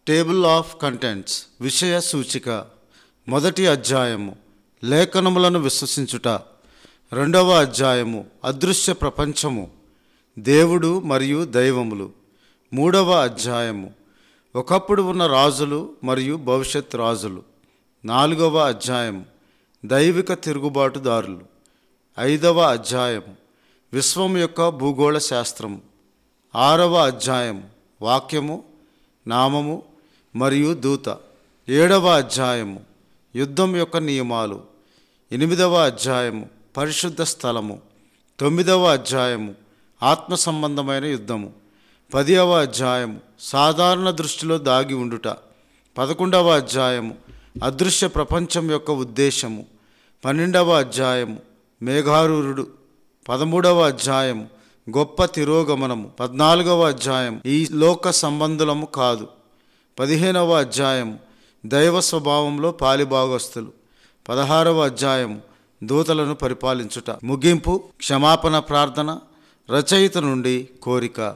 table of contents విషయ సూచిక మొదటి అధ్యాయము లేఖనములను విశ్వసించుట రెండవ అధ్యాయము అదృశ్య ప్రపంచము దేవుడు మరియు దైవములు మూడవ అధ్యాయము ఒకప్పుడు ఉన్న రాజులు మరియు భవిష్యత్ రాజులు నాలుగవ అధ్యాయము దైవిక తిరుగుబాటుదారులు ఐదవ అధ్యాయము విశ్వం యొక్క భూగోళ శాస్త్రము ఆరవ అధ్యాయము వాక్యము నామము మరియు దూత ఏడవ అధ్యాయము యుద్ధం యొక్క నియమాలు ఎనిమిదవ అధ్యాయము పరిశుద్ధ స్థలము తొమ్మిదవ అధ్యాయము ఆత్మ సంబంధమైన యుద్ధము పదివ అధ్యాయము సాధారణ దృష్టిలో దాగి ఉండుట పదకొండవ అధ్యాయము అదృశ్య ప్రపంచం యొక్క ఉద్దేశము పన్నెండవ అధ్యాయము మేఘారూరుడు పదమూడవ అధ్యాయము గొప్ప తిరోగమనము పద్నాలుగవ అధ్యాయం ఈ లోక సంబంధులము కాదు పదిహేనవ అధ్యాయం దైవ స్వభావంలో పాలిభాగస్తులు పదహారవ అధ్యాయం దూతలను పరిపాలించుట ముగింపు క్షమాపణ ప్రార్థన రచయిత నుండి కోరిక